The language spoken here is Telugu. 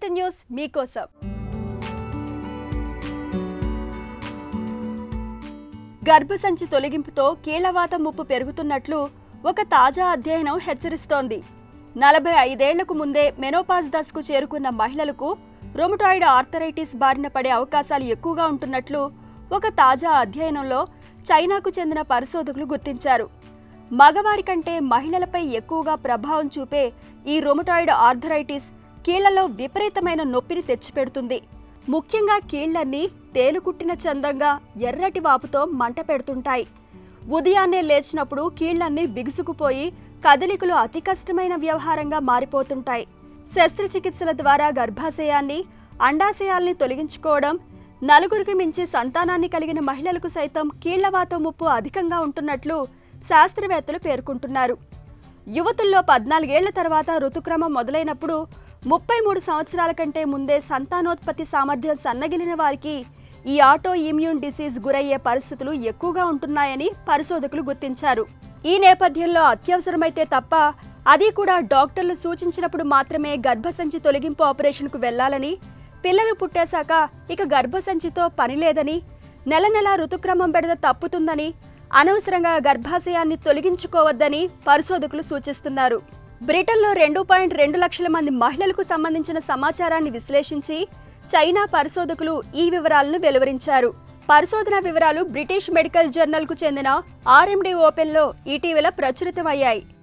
సిటీ న్యూస్ మీకోసం గర్భసంచి తొలగింపుతో కీళ్లవాతం ముప్పు పెరుగుతున్నట్లు ఒక తాజా అధ్యయనం హెచ్చరిస్తోంది నలభై ఐదేళ్లకు ముందే మెనోపాజ్ దశకు చేరుకున్న మహిళలకు రొమటాయిడ్ ఆర్థరైటిస్ బారిన పడే అవకాశాలు ఎక్కువగా ఉంటున్నట్లు ఒక తాజా అధ్యయనంలో చైనాకు చెందిన పరిశోధకులు గుర్తించారు మగవారి కంటే మహిళలపై ఎక్కువగా ప్రభావం చూపే ఈ రొమటాయిడ్ ఆర్థరైటిస్ కీళ్లలో విపరీతమైన నొప్పిని తెచ్చిపెడుతుంది ముఖ్యంగా కీళ్లన్నీ తేలుకుట్టిన చందంగా ఎర్రటి వాపుతో మంట పెడుతుంటాయి ఉదయాన్నే లేచినప్పుడు కీళ్లన్నీ బిగుసుకుపోయి కదలికలు అతి కష్టమైన వ్యవహారంగా మారిపోతుంటాయి శస్త్రచికిత్సల ద్వారా గర్భాశయాన్ని అండాశయాల్ని తొలగించుకోవడం నలుగురికి మించి సంతానాన్ని కలిగిన మహిళలకు సైతం కీళ్లవాతం ముప్పు అధికంగా ఉంటున్నట్లు శాస్త్రవేత్తలు పేర్కొంటున్నారు యువతుల్లో పద్నాలుగేళ్ల తర్వాత ఋతుక్రమం మొదలైనప్పుడు ముప్పై మూడు సంవత్సరాల కంటే ముందే సంతానోత్పత్తి సామర్థ్యం సన్నగిలిన వారికి ఈ ఆటో ఇమ్యూన్ డిసీజ్ గురయ్యే పరిస్థితులు ఎక్కువగా ఉంటున్నాయని పరిశోధకులు గుర్తించారు ఈ నేపథ్యంలో అత్యవసరమైతే తప్ప అది కూడా డాక్టర్లు సూచించినప్పుడు మాత్రమే గర్భసంచి తొలగింపు ఆపరేషన్కు వెళ్లాలని పిల్లలు పుట్టేశాక ఇక గర్భసంచితో పని లేదని నెల నెల ఋతుక్రమం బెడద తప్పుతుందని అనవసరంగా గర్భాశయాన్ని తొలగించుకోవద్దని పరిశోధకులు సూచిస్తున్నారు బ్రిటన్లో రెండు పాయింట్ రెండు లక్షల మంది మహిళలకు సంబంధించిన సమాచారాన్ని విశ్లేషించి చైనా పరిశోధకులు ఈ వివరాలను వెలువరించారు పరిశోధన వివరాలు బ్రిటిష్ మెడికల్ జర్నల్కు చెందిన ఆర్ఎండి ఓపెన్లో ఇటీవల ప్రచురితమయ్యాయి